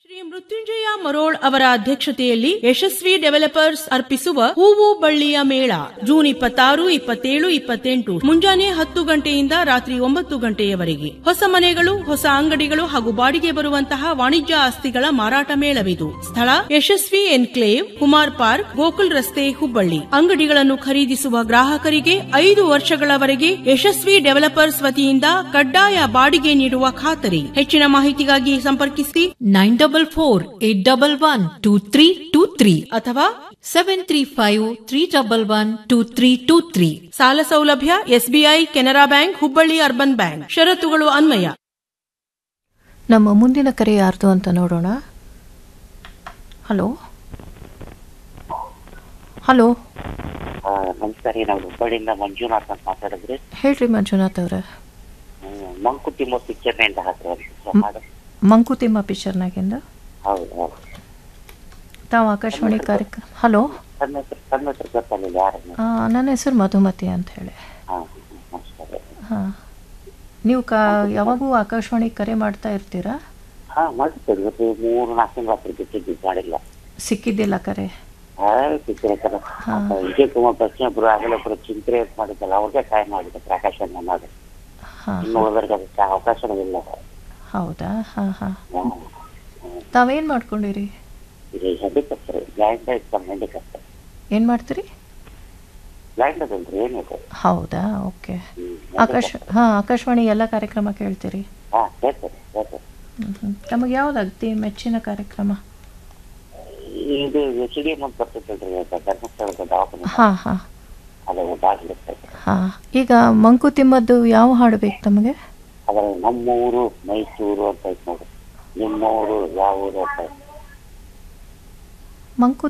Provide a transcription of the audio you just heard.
ಶ್ರೀ ಮೃತ್ಯುಂಜಯ ಮರೋಳ್ ಅವರ ಅಧ್ಯಕ್ಷತೆಯಲ್ಲಿ ಯಶಸ್ವಿ ಡೆವಲಪರ್ಸ್ ಅರ್ಪಿಸುವ ಹೂವು ಬಳ್ಳಿಯ ಮೇಳ ಜೂನ್ ಇಪ್ಪತ್ತಾರು ಇಪ್ಪತ್ತೇಳು ಇಪ್ಪತ್ತೆಂಟು ಮುಂಜಾನೆ ಹತ್ತು ಗಂಟೆಯಿಂದ ರಾತ್ರಿ ಒಂಬತ್ತು ಗಂಟೆಯವರೆಗೆ ಹೊಸ ಮನೆಗಳು ಹೊಸ ಅಂಗಡಿಗಳು ಹಾಗೂ ಬಾಡಿಗೆ ಬರುವಂತಹ ವಾಣಿಜ್ಯ ಆಸ್ತಿಗಳ ಮಾರಾಟ ಮೇಳವಿದು ಸ್ಥಳ ಯಶಸ್ವಿ ಎನ್ಕ್ಲೇವ್ ಕುಮಾರ್ ಪಾರ್ಕ್ ಗೋಕುಲ್ ರಸ್ತೆ ಹುಬ್ಬಳ್ಳಿ ಅಂಗಡಿಗಳನ್ನು ಖರೀದಿಸುವ ಗ್ರಾಹಕರಿಗೆ ಐದು ವರ್ಷಗಳವರೆಗೆ ಯಶಸ್ವಿ ಡೆವಲಪರ್ಸ್ ವತಿಯಿಂದ ಕಡ್ಡಾಯ ಬಾಡಿಗೆ ನೀಡುವ ಖಾತರಿ ಹೆಚ್ಚಿನ ಮಾಹಿತಿಗಾಗಿ ಸಂಪರ್ಕಿಸಿ nine double four eight double one two three two three ಅಥವಾ seven three five three double one two three two three ಸಾಲ ಸೌಲಭ್ಯ SBI Canara bank Hubballi urban bank ಷರತ್ತುಗಳು ಅನ್ವಯ ನಮ್ಮ ಮುಂದಿನ ಕರೆ ಯಾರ್ದು ಅಂತ ನೋಡೋಣ ಹಲೋ ಹಲೋ ಆ, ನಮಸ್ಕಾರ ರೀ ನಾವು ಹುಬ್ಬಳ್ಳಿಯಿಂದ ಮಂಜುನಾಥ್ ಅಂತ ಮಾತಾಡಿದ್ರಿ ಹೇಳ್ರಿ ಮಂಜುನಾಥ್ ಅವ್ರ ಹ್ಮ್, ಮಂಕುತಿಮ್ಮ ಪಿಕ್ಚರ್ ಅಂತ ಹಾಕ್ರಿ ಹಾಡು ಮಂಕುತಿಮ್ಮ ಪಿಕ್ಚರ್ನಾಗಿಂದ ಹೌದು ಹೌದು ತಾವು ಆಕಾಶವಾಣಿ ಕಾರ್ಯಕ್ರಮ ಹಲೋ ತನ್ನ ಹೆಸರು ತನ್ನ ಹೆಸರು ಗೊತ್ತಲ್ಲ ಯಾರನ್ನು ಆ, ನನ್ನ ಹೆಸರು ಮಧುಮತಿ ಅಂತ ಹೇಳಿ ಹಾ ನಮಸ್ಕಾರ ಹಾಂ ನೀವು ಕಾ ಯಾವಾಗೂ ಆಕಾಶವಾಣಿ ಕರೆ ಮಾಡ್ತಾ ಇರ್ತೀರಾ ಹಾ ಮಾಡ್ತೇವೆ ಇವತ್ತು ಮೂರು ನಾಲ್ಕು ತಿಂಗಳ ಹತ್ರ ಬಿಟ್ಟಿದ್ದು ಮಾಡಿಲ್ಲ ಸಿಕ್ಕಿದ್ದಿಲ್ಲ ಕರೆ ಹಾ ಪಿಕ್ಚರ್ ವಿಜಯ್ ಕುಮಾರ್ ಪ್ರಶ್ನೆಬ್ರು ಆಗಲೇ ಒಬ್ಬರು ಚಿಂತೆ ಅಂತ ಮಾಡಿದ್ದಲ್ಲ ಅವ್ರಿಗೆ ಕಾಯ್ ಮಾಡಿದ್ದೆ ಪ್ರಕಾಶನ ಮಾಡಿ ಹಾಂ ಇನ್ನು ಉಳಿದವ್ರಿಗೆ ಅದಕ್ಕೆ ಅವಕಾಶಗಳಿಲ್ಲ ಹೌದಾ ಹಾಂ ಹಾಂ ಹ್ಮ್. ತಾವೇನು ಮಾಡ್ಕೊಂಡಿರಿ ಇದು ಹೆಂಡಿಕಪ್ಪ ಬ್ಲೈಂಡ್ ಇರ್ತಾರೆ ಹೆಂಡಿಕಪ್ಪ ಏನು ಮಾಡ್ತೀರಿ ಬ್ಲೈಂಡ್ ಅದಲ್ರಿ ಏನಿದೆ ಹೌದಾ ಓಕೆ ಹ್ಮ್ ಆಕಾಶ ಹಾಂ ಆಕಾಶವಾಣಿ ಎಲ್ಲ ಕಾರ್ಯಕ್ರಮ ಕೇಳ್ತೀರಿ ಹಾ ಹೇಳ್ತೇನೆ ಹೇಳ್ತೇನೆ ಹ್ಮ್ ಹ್ಮ್. ತಮಗೆ ಯಾವ್ದು ಅಗದಿ ಮೆಚ್ಚಿನ ಕಾರ್ಯಕ್ರಮ ಇದು ಎಚ್ ಡಿ ಎಂ ಅಂತ ಬರ್ತೈತಲ್ರಿ ಧರ್ಮಸ್ಥಳದ ದವಾಖಾನೆ ಹಾಂ ಹಾಂ ಅದು ಉದಾಹರಣೆ ಹಾಂ ಈಗ ಮಂಕುತಿಮ್ಮದ್ದು ಯಾವ ಹಾಡು ಬೇಕು ತಮಗೆ ಅದ್ರ ನಮ್ಮೂರು ಮೈಸೂರು ಅಂತ ಐತೆ ನೋಡ್ರಿ ನಿಮ್ಮೂರು ಯಾವ ಊರು ಅಂತ ಐತೆ. ಮಂಕು